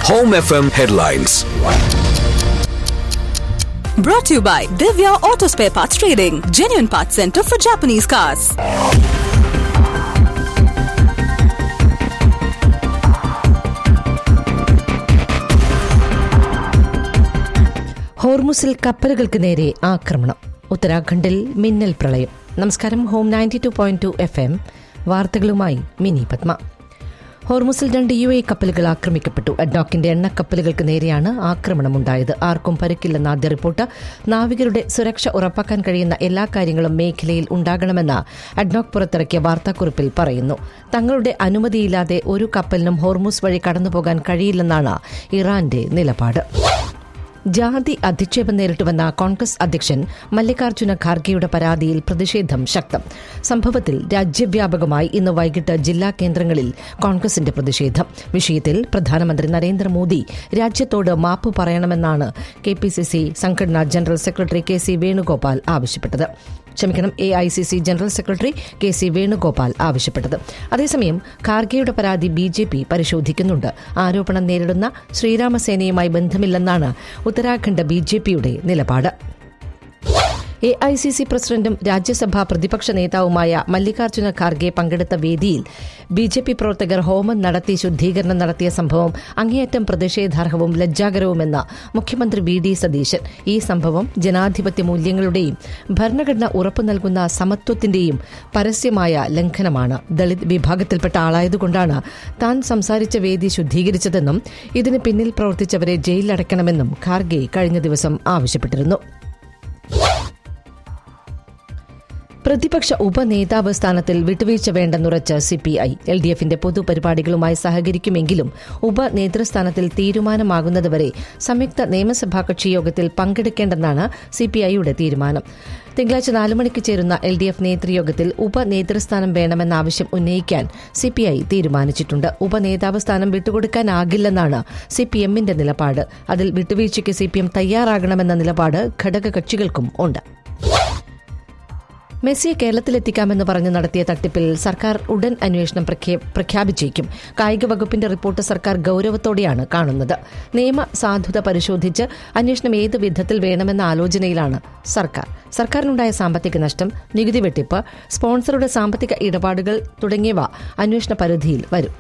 Home FM headlines. Brought to you by Divya Auto Spare Parts Trading, genuine parts center for Japanese cars. ഹോർമുസിൽ കപ്പലുകൾക്ക് നേരെ ആക്രമണം ഉത്തരാഖണ്ഡിൽ മിന്നൽ പ്രളയം നമസ്കാരം home ninety two point two F M വാർത്തകളുമായി മിനി പത്മ ഹോർമുസിൽ രണ്ട് യു എ കപ്പലുകൾ ആക്രമിക്കപ്പെട്ടു അഡ്നോക്കിന്റെ എണ്ണ കപ്പലുകൾക്ക് നേരെയാണ് ആക്രമണമുണ്ടായത് ആർക്കും പരിക്കില്ലെന്ന ആദ്യ റിപ്പോർട്ട് നാവികരുടെ സുരക്ഷ ഉറപ്പാക്കാൻ കഴിയുന്ന എല്ലാ കാര്യങ്ങളും മേഖലയിൽ ഉണ്ടാകണമെന്ന് അഡ്നോക്ക് പുറത്തിറക്കിയ വാർത്താക്കുറിപ്പിൽ പറയുന്നു തങ്ങളുടെ അനുമതിയില്ലാതെ ഒരു കപ്പലിനും ഹോർമുസ് വഴി കടന്നുപോകാൻ കഴിയില്ലെന്നാണ് ഇറാന്റെ നിലപാട് ജാതി അധിക്ഷേപം നേരിട്ടുവന്ന കോൺഗ്രസ് അധ്യക്ഷൻ മല്ലികാർജ്ജുന ഖാർഗെയുടെ പരാതിയിൽ പ്രതിഷേധം ശക്തം സംഭവത്തിൽ രാജ്യവ്യാപകമായി ഇന്ന് വൈകിട്ട് ജില്ലാ കേന്ദ്രങ്ങളിൽ കോൺഗ്രസിന്റെ പ്രതിഷേധം വിഷയത്തിൽ പ്രധാനമന്ത്രി നരേന്ദ്രമോദി രാജ്യത്തോട് മാപ്പ് പറയണമെന്നാണ് കെ പി സി സി സംഘടനാ general secretary K C Venugopal ആവശ്യപ്പെട്ടത് ക്ഷമിക്കണം A I C C general secretary K C Venugopal ആവശ്യപ്പെട്ടത് അതേസമയം ഖാർഗെയുടെ പരാതി ബി ജെ പി പരിശോധിക്കുന്നുണ്ട് ആരോപണം നേരിടുന്ന ശ്രീരാമസേനയുമായി ബന്ധമില്ലെന്നാണ് ഉത്തരാഖണ്ഡ് ബി ജെ പിയുടെ നിലപാട് എ ഐ സി സി പ്രസിഡന്റും രാജ്യസഭാ പ്രതിപക്ഷ നേതാവുമായ മല്ലികാർജ്ജുന ഖാർഗെ പങ്കെടുത്ത വേദിയിൽ ബി ജെ പി പ്രവർത്തകർ ഹോമം നടത്തി ശുദ്ധീകരണം നടത്തിയ സംഭവം അങ്ങേയറ്റം പ്രതിഷേധാർഹവും ലജ്ജാകരവുമെന്ന് മുഖ്യമന്ത്രി വി ഡി സതീശൻ ഈ സംഭവം ജനാധിപത്യ മൂല്യങ്ങളുടെയും ഭരണഘടന ഉറപ്പു നൽകുന്ന സമത്വത്തിന്റെയും പരസ്യമായ ലംഘനമാണ് ദളിത് വിഭാഗത്തിൽപ്പെട്ട ആളായതുകൊണ്ടാണ് താൻ സംസാരിച്ച വേദി ശുദ്ധീകരിച്ചതെന്നും ഇതിന് പിന്നിൽ പ്രവർത്തിച്ചവരെ ജയിലിലടയ്ക്കണമെന്നും ഖാർഗെ കഴിഞ്ഞ ദിവസം ആവശ്യപ്പെട്ടിരുന്നു പ്രതിപക്ഷ ഉപനേതാവ് സ്ഥാനത്തിൽ വിട്ടുവീഴ്ച വേണ്ടെന്നുറച്ച് സിപിഐ എൽ ഡി എഫിന്റെ പൊതുപരിപാടികളുമായി സഹകരിക്കുമെങ്കിലും ഉപനേതൃസ്ഥാനത്തിൽ തീരുമാനമാകുന്നതുവരെ സംയുക്ത നിയമസഭാ കക്ഷി യോഗത്തിൽ പങ്കെടുക്കേണ്ടെന്നാണ് സിപിഐയുടെ തീരുമാനം തിങ്കളാഴ്ച നാലു മണിക്ക് ചേരുന്ന എൽ ഡി എഫ് നേതൃയോഗത്തിൽ ഉപനേതൃസ്ഥാനം വേണമെന്ന ആവശ്യം ഉന്നയിക്കാൻ സിപിഐ തീരുമാനിച്ചിട്ടുണ്ട് ഉപനേതാവ് സ്ഥാനം വിട്ടുകൊടുക്കാനാകില്ലെന്നാണ് സിപിഎമ്മിന്റെ നിലപാട് അതിൽ വിട്ടുവീഴ്ചയ്ക്ക് സിപിഎം തയ്യാറാകണമെന്ന നിലപാട് ഘടകകക്ഷികൾക്കും ഉണ്ട് മെസ്സിയെ കേരളത്തിലെത്തിക്കാമെന്ന് പറഞ്ഞ് നടത്തിയ തട്ടിപ്പിൽ സർക്കാർ ഉടൻ അന്വേഷണം പ്രഖ്യാ- പ്രഖ്യാപിച്ചേക്കും കായിക വകുപ്പിന്റെ റിപ്പോർട്ട് സർക്കാർ ഗൌരവത്തോടെയാണ് കാണുന്നത് നിയമ സാധുത പരിശോധിച്ച് അന്വേഷണം ഏത് വിധത്തിൽ വേണമെന്ന ആലോചനയിലാണ് സർക്കാർ സർക്കാരിനുണ്ടായ സാമ്പത്തിക നഷ്ടം നികുതി വെട്ടിപ്പ് സ്പോൺസറുടെ സാമ്പത്തിക ഇടപാടുകൾ തുടങ്ങിയവ അന്വേഷണ പരിധിയിൽ വരും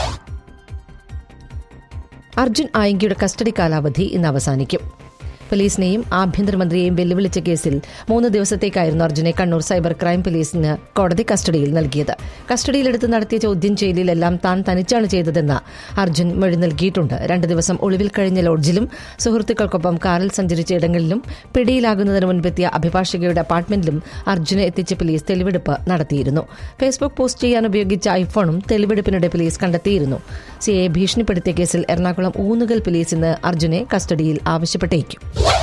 അർജുൻ ആയങ്കിയുടെ കസ്റ്റഡി കാലാവധി ഇന്ന് അവസാനിക്കും പോലീസിനെയും ആഭ്യന്തരമന്ത്രിയെയും വെല്ലുവിളിച്ച കേസിൽ മൂന്ന് ദിവസത്തേക്കായിരുന്നു അർജുനെ കണ്ണൂർ സൈബർ ക്രൈം പോലീസിന് കോടതി കസ്റ്റഡിയിൽ നൽകിയത് കസ്റ്റഡിയിലെടുത്ത് നടത്തിയ ചോദ്യം ചെയ്യലിലെല്ലാം താൻ തനിച്ചാണ് ചെയ്തതെന്ന് അർജുൻ മൊഴി നൽകിയിട്ടുണ്ട് രണ്ട് ദിവസം ഒളിവിൽ കഴിഞ്ഞ ലോഡ്ജിലും സുഹൃത്തുക്കൾക്കൊപ്പം കാറിൽ സഞ്ചരിച്ച ഇടങ്ങളിലും പിടിയിലാകുന്നതിന് മുൻപെത്തിയ അഭിഭാഷകയുടെ അപ്പാർട്ട്മെന്റിലും അർജുനെ എത്തിച്ച് പോലീസ് തെളിവെടുപ്പ് നടത്തിയിരുന്നു ഫേസ്ബുക്ക് പോസ്റ്റ് ചെയ്യാൻ ഉപയോഗിച്ച ഐഫോണും തെളിവെടുപ്പിനിടെ പോലീസ് കണ്ടെത്തിയിരുന്നു സിയെ ഭീഷണിപ്പെടുത്തിയ കേസിൽ എറണാകുളം ഊന്നുകൽ പോലീസ് ഇന്ന് അർജുനെ കസ്റ്റഡിയിൽ ആവശ്യപ്പെട്ടേക്കും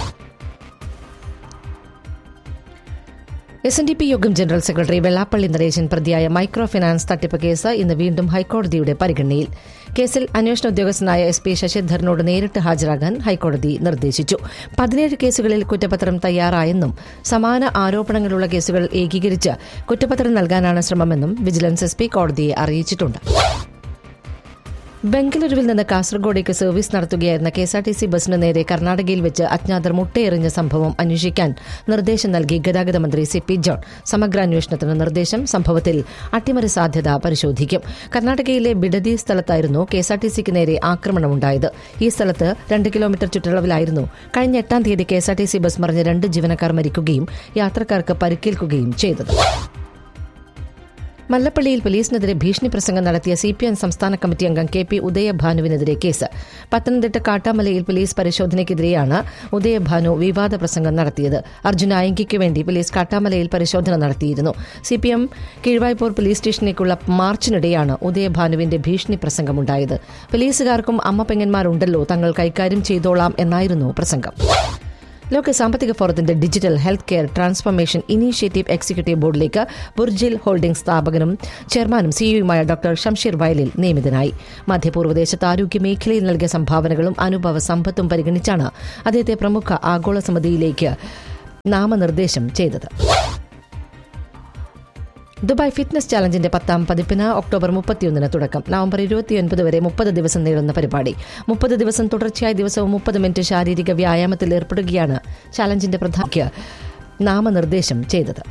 എസ് എൻ ഡി പി യോഗം ജനറൽ സെക്രട്ടറി വെള്ളാപ്പള്ളി നരേശൻ പ്രതിയായ മൈക്രോ ഫിനാൻസ് തട്ടിപ്പ് കേസ് ഇന്ന് വീണ്ടും ഹൈക്കോടതിയുടെ പരിഗണനയിൽ കേസിൽ അന്വേഷണ ഉദ്യോഗസ്ഥനായ എസ് പി ശശിധരനോട് നേരിട്ട് ഹാജരാകാൻ ഹൈക്കോടതി നിർദ്ദേശിച്ചു പതിനേഴ് കേസുകളിൽ കുറ്റപത്രം തയ്യാറായെന്നും സമാന ആരോപണങ്ങളുള്ള കേസുകൾ ഏകീകരിച്ച് കുറ്റപത്രം നൽകാനാണ് ശ്രമമെന്നും വിജിലൻസ് എസ് പി കോടതിയെ അറിയിച്ചിട്ടുണ്ട് ബംഗളൂരുവിൽ നിന്ന് കാസർഗോഡേക്ക് സർവീസ് നടത്തുകയായിരുന്ന K S R T C ബസിന് നേരെ കർണാടകയിൽ വെച്ച് അജ്ഞാതർ മുട്ടയെറിഞ്ഞ സംഭവം അന്വേഷിക്കാൻ നിർദ്ദേശം നൽകി ഗതാഗത മന്ത്രി സി പി ജോൺ സമഗ്ര അന്വേഷണത്തിന് നിർദ്ദേശം സംഭവത്തിൽ അട്ടിമറി സാധ്യത പരിശോധിക്കും കർണാടകയിലെ ബിഡദി സ്ഥലത്തായിരുന്നു കെ എസ് ആർ ടി സിക്ക് നേരെ ആക്രമണമുണ്ടായത് ഈ സ്ഥലത്ത് രണ്ട് കിലോമീറ്റർ ചുറ്റളവിലായിരുന്നു കഴിഞ്ഞ എട്ടാം തീയതി K S R T C bus മറിഞ്ഞ് രണ്ട് ജീവനക്കാർ മരിക്കുകയും യാത്രക്കാർക്ക് പരിക്കേൽക്കുകയും ചെയ്തത് മല്ലപ്പള്ളിയിൽ പോലീസിനെതിരെ ഭീഷണി പ്രസംഗം നടത്തിയ സി പി എം സംസ്ഥാന കമ്മിറ്റി അംഗം കെ പി ഉദയഭാനുവിനെതിരെ കേസ് പത്തനംതിട്ട കാട്ടാമലയിൽ പോലീസ് പരിശോധനയ്ക്കെതിരെയാണ് ഉദയഭാനു വിവാദ പ്രസംഗം നടത്തിയത് അർജുന അയങ്കിക്ക് വേണ്ടി പോലീസ് കാട്ടാമലയിൽ പരിശോധന നടത്തിയിരുന്നു സി പി എം കീഴ്വായ്പൂർ പോലീസ് സ്റ്റേഷനിലേക്കുള്ള മാർച്ചിനിടെയാണ് ഉദയഭാനുവിന്റെ ഭീഷണി പ്രസംഗമുണ്ടായത് പോലീസുകാർക്കും അമ്മ പെങ്ങന്മാരുണ്ടല്ലോ തങ്ങൾ കൈകാര്യം ചെയ്തോളാം എന്നായിരുന്നു പ്രസംഗം ലോക സാമ്പത്തിക ഫോറത്തിന്റെ digital health care transformation initiative executive ബോർഡിലേക്ക് ബുർജിൽ ഹോൾഡിംഗ് സ്ഥാപകനും ചെയർമാനും സിഇഒയുമായ ഡോക്ടർ ഷംഷീർ വയലിൽ നിയമിതനായി മധ്യപൂർവ്വദേശത്ത് ആരോഗ്യ മേഖലയിൽ നൽകിയ സംഭാവനകളും അനുഭവ സമ്പത്തും പരിഗണിച്ചാണ് അദ്ദേഹത്തെ പ്രമുഖ ആഗോള സമിതിയിലേക്ക് നാമനിർദ്ദേശം ചെയ്തത് ദുബായ് ഫിറ്റ്നസ് ചാലഞ്ചിന്റെ പത്താം പതിപ്പിന് ഒക്ടോബർ മുപ്പത്തിയൊന്നിന് തുടക്കം നവംബർ ഇരുപത്തിയൊൻപത് വരെ മുപ്പത് ദിവസം നീളുന്ന പരിപാടി മുപ്പത് ദിവസം തുടർച്ചയായി ദിവസവും മുപ്പത് മിനിറ്റ് ശാരീരിക വ്യായാമത്തിൽ ഏർപ്പെടുകയാണ് ചാലഞ്ചിന്റെ പ്രധാന നാമനിർദ്ദേശം ചെയ്തത്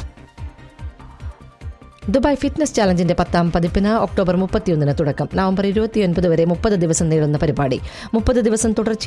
ദുബായ് ഫിറ്റ്നസ് ചാലഞ്ചിന്റെ പത്താം പതിപ്പിന് ഒക്ടോബർ മുപ്പത്തിയൊന്നിന് തുടക്കം നവംബർ ഇരുപത്തിയൊൻപത് വരെ മുപ്പത് ദിവസം നീളുന്ന പരിപാടി മുപ്പത് ദിവസം തുടർച്ച